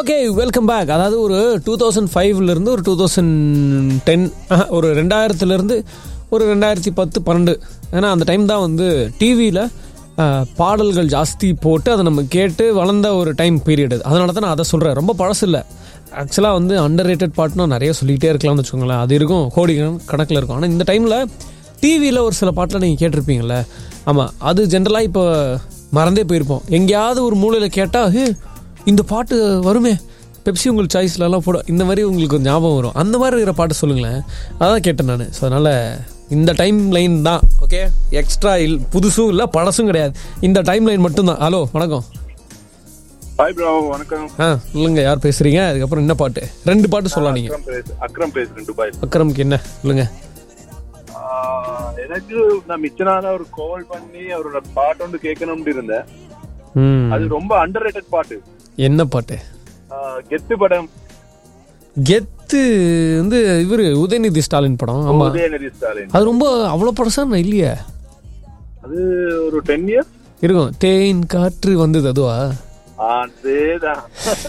Okay welcome back அதாவது ஒரு two thousand ஃபைவ்லேருந்து ஒரு டூ தௌசண்ட் டென் ஒரு ரெண்டாயிரத்துலேருந்து ஒரு ரெண்டாயிரத்தி பத்து பன்னெண்டு ஏன்னா அந்த டைம் தான் வந்து டிவியில் பாடல்கள் ஜாஸ்தி போட்டு அதை நம்ம கேட்டு வளர்ந்த ஒரு டைம் பீரியட் அதனால தான் நான் அதை சொல்கிறேன் ரொம்ப பழசு இல்லை ஆக்சுவலாக வந்து அண்டர் ரேட்டட் பாட்டுனா நிறைய சொல்லிகிட்டே இருக்கலாம்னு வச்சுக்கோங்களேன் அது இருக்கும் கோடி கணக்கில் இருக்கும் ஆனால் இந்த டைமில் டிவியில் ஒரு சில பாட்டெலாம் நீங்கள் கேட்டிருப்பீங்கள்ல ஆமாம் அது ஜென்ரலாக இப்போ மறந்தே போயிருப்போம் எங்கேயாவது ஒரு மூலையில் கேட்டால் ஹே இந்த பாட்டு வருமே பெப்சி உங்களுக்கு சாய்ஸ்லலாம் போட இந்த மாதிரி உங்களுக்கு ஒரு ஞாபகம் வரும் அந்த மாதிரி இருக்கிற பாட்டு சொல்லுங்களேன் அதான் கேட்டேன் நான் ஸோ அதனால் இந்த டைம் லைன் தான் ஓகே எக்ஸ்ட்ரா இல் புதுசும் இல்லை பழசும் கிடையாது இந்த டைம் லைன் மட்டும்தான் ஹலோ வணக்கம் ஹாய் ப்ரோ வணக்கம் ஆ இல்லைங்க யார் பேசுகிறீங்க அதுக்கப்புறம் என்ன பாட்டு ரெண்டு பாட்டு சொல்லலாம் நீங்கள் அக்ரம் பேசு அக்ரம் பேசுறேன் துபாய் அக்கரமுக்கு என்ன சொல்லுங்க ஆஹ், எனக்கு நான் மிச்ச நாளா ஒரு கால் பண்ணி அவரோட பாட்டு ஒன்று கேட்கணும்னு இருந்தேன் ம் அது ரொம்ப அண்டர் ரேட்டட் பாட்டு என்ன பாட்டு ஆஹ், கெத்து படம் கெத்து வந்து இவர் உதயநிதி ஸ்டாலின் படம் ஆமா உதயநிதி ஸ்டாலின் அது ரொம்ப அவ்வளோ பழசா நான் இல்லையே அது ஒரு டென் இயர்ஸ் இருக்கும் தேன் காற்று வந்தது அதுவா அதேதான்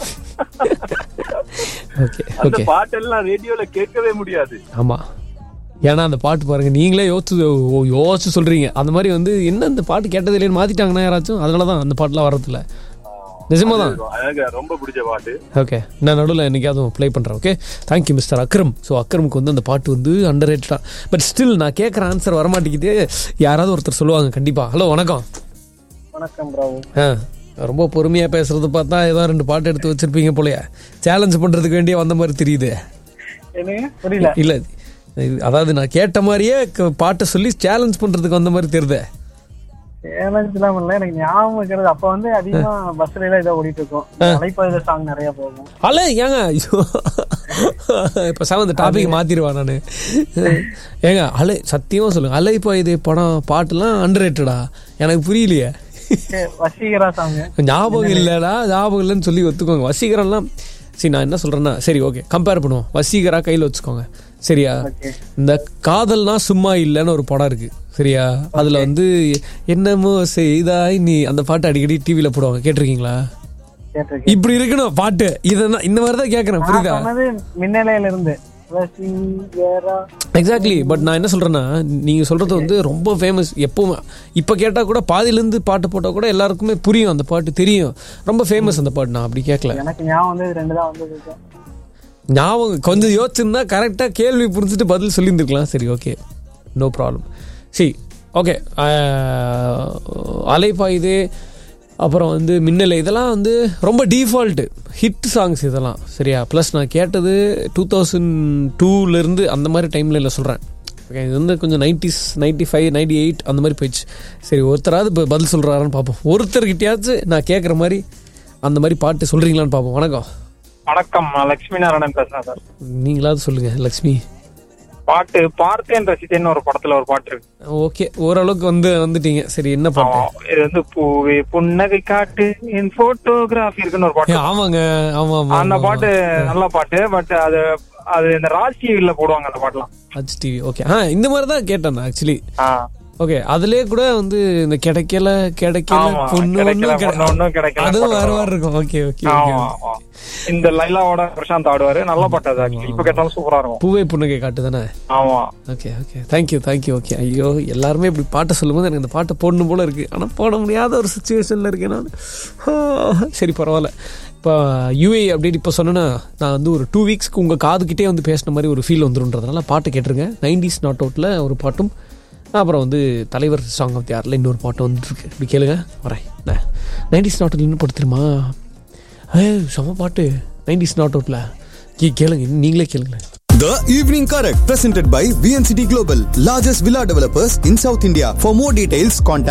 ஓகே அந்த ஓகே பாட்டெல்லாம் ரேடியோல கேட்கவே முடியாது ஆமா ஏன்னா அந்த பாட்டு பாருங்க நீங்களே யோசிச்சு ஓ, யோசிச்சு சொல்றீங்க அந்த மாதிரி வந்து என்ன இந்த பாட்டு கேட்டது இல்லைன்னு மாத்திட்டாங்கன்னா யாராச்சும் அதனால தான் அந்த பாட்டுலாம் வரதில்ல நிஜமா தான் எனக்கு ரொம்ப பிடிச்ச பாட்டு ஓகே நான் நடுவில் என்னைக்காவது ப்ளே பண்ணுறேன் okay thank you mister Akram so அக்ரமுக்கு வந்து அந்த பாட்டு வந்து அண்டர் ரேட்டடா பட் ஸ்டில் நான் கேட்குற ஆன்சர் வரமாட்டேங்குது யாராவது ஒருத்தர் சொல்லுவாங்க கண்டிப்பாக ஹலோ வணக்கம் வணக்கம் ப்ரோ ஆ ரொம்ப பொறுமையாக பேசுறது பார்த்தா ஏதோ ரெண்டு பாட்டு எடுத்து வச்சிருப்பீங்க போலயே சேலஞ்ச் பண்ணுறதுக்கு வேண்டிய வந்த மாதிரி தெரியுது என்னங்க புரியல இல்லை அதாவது நான் கேட்ட மாதிரியே க- பாட்டை சொல்லி சேலஞ்ச் பண்ணுறதுக்கு வந்த மாதிரி தெரியுதே சேலஞ்ச் எல்லாம் இல்ல எனக்கு ஞாபகம் இருக்கிறது அப்ப வந்து அதிகமா பஸ்ல எல்லாம் இதை ஓடிட்டு இருக்கோம் அலைப்பாயுத சாங் நிறைய போகும் அல ஏங்க ஐயோ இப்போ சார் அந்த டாபிக் மாத்திடுவா நான் ஏங்க அலை சத்தியமாக சொல்லுங்க அலை பாயுதே படம் பாட்டுலாம் அண்டர் ரேட்டடா எனக்கு புரியலையே சரி, வசீகரா சாங் ஞாபகம் இல்லைடா ஞாபகம் இல்லைன்னு சொல்லி ஒத்துக்கோங்க வசீகரம்லாம் சரி நான் என்ன சொல்கிறேன்னா சரி ஓகே கம்பேர் பண்ணுவோம் வசீகரா கையில் வச்சுக்கோங்க சரியா ஓகே இந்த காதல்னா சும்மா இல்லைன்னு ஒரு படம் இருக்கு சரியா அதுல வந்து என்னமோ செய்தாய் நீ அந்த பாட்டு அடிக்கடி டிவில போடுவாங்க கேட்டிருக்கீங்களா கேட்டிருக்கேன் இப்படி இருக்கணும் பாட்டு இதான் இந்த மாதிரி தான் கேட்கறேன் புரியுதா நான் சொன்னது மின்னலையில இருந்து வசீகரா எக்ஸாக்ட்லி பட் நான் என்ன சொல்றேன்னா நீங்க சொல்றது வந்து ரொம்ப ஃபேமஸ் எப்பவும் இப்ப கேட்டா கூட பாதியிலேருந்து பாட்டு போட்டா கூட எல்லாருக்குமே புரியும் அந்த பாட்டு தெரியும் ரொம்ப ஃபேமஸ் அந்த பாட்டு நான் அப்படி கேட்கல எனக்கு ஞாபகம் வந்து இது ரெண்டு தான் வந்தது ஞாபகம் கொஞ்சம் யோசிச்சிருந்தா கரெக்டாக கேள்வி புரிஞ்சுட்டு பதில் சொல்லியிருந்துருக்கலாம் சரி ஓகே நோ ப்ராப்ளம் சரி ஓகே அலைப்பாயுது அப்புறம் வந்து மின்னலை இதெல்லாம் வந்து ரொம்ப டிஃபால்ட்டு ஹிட் சாங்ஸ் இதெல்லாம் சரியா ப்ளஸ் நான் கேட்டது டூ தௌசண்ட் டூலேருந்து அந்த மாதிரி டைமில் இல்லை சொல்கிறேன் ஓகே இது வந்து கொஞ்சம் nineties ninety five ninety eight அந்த மாதிரி போயிடுச்சு சரி ஒருத்தராவது இப்போ பதில் சொல்கிறாரான்னு பார்ப்போம் ஒருத்தர்கிட்டயாச்சும் நான் கேட்குற மாதிரி அந்த மாதிரி பாட்டு சொல்கிறீங்களான்னு பார்ப்போம் வணக்கம் வணக்கம் நான் லட்சுமி நாராயணன் பேசுறேன் சார் நீங்களாவது சொல்லுங்க லக்ஷ்மி பாட்டு பார்த்தேன் ரசித்தேன்னு ஒரு படத்துல ஒரு பாட்டு இருக்கு ஓகே ஓரளவுக்கு வந்து வந்துட்டீங்க சரி என்ன பாட்டு ஆமா, இது வந்து பூவே புன்னகை காட்டு என் போட்டோகிராஃபி இருக்குன்னு ஒரு ஏ, பாட்டு ஆமாங்க ஆமா ஆமா அந்த பாட்டு நல்ல பாட்டு பட் அது அது இந்த ராஜ் டிவில போடுவாங்க அந்த பாட்டுலாம் ஹச் டிவி ஓகே ஆ இந்த மாதிரி தான் கேட்டேன் ஆக்சுவலி ஆ, ஓகே அதுலயே கூட வந்து இந்த கிடைக்கல கிடைக்கல ஆமா, பொண்ணு கிடைக்கல, ஒண்ணும் பொண்ணு ஒண்ணும் கிடைக்கல, அதுவும் பாட்டு வேற வரும். வேற இருக்கும் ஓகே ஓகே ஆமா, ஆமா. இந்த லைலாவோட பிரசாந்த் ஆடுவாரு நல்ல பாட்டு அது ஆக்சுவலி இப்ப கேட்டாலும் சூப்பரா இருக்கும் பூவே புன்னகை காட்டு தானே ஆமா okay okay thank you thank you okay ஐயோ எல்லாருமே இப்படி பாட்டை சொல்லும்போது எனக்கு இந்த பாட்டை போடணும் போல இருக்கு ஆனால் போட முடியாத ஒரு சுச்சுவேஷனில் இருக்கேன் நான் ஆ, சரி பரவாயில்ல இப்போ யூஏ அப்படின்னு இப்போ சொன்னேன்னா நான் வந்து ஒரு டூ வீக்ஸ்க்கு உங்கள் காதுகிட்டே வந்து பேசின மாதிரி ஒரு ஃபீல் வந்துருன்றதுனால பாட்டு கேட்டிருங்க நைன்டிஸ் நாட் அவுட்டில் ஒரு பாட்டும் அப்புறம் வந்து தலைவர் சாங் ஆஃப் யாரில் இன்னொரு பாட்டு வந்துருக்கு இப்படி கேளுங்க வரேன் நைன்டிஸ் நாட் அவுட்ல இன்னும் பாட்டு தெரியுமா ஏ செம பாட்டு நைன்டிஸ் நாட் அவுட்டில் கேளுங்க நீங்களே கேளுங்களேன் The Evening Correct, presented by VNCT Global, largest villa developers in South India. For more details, contact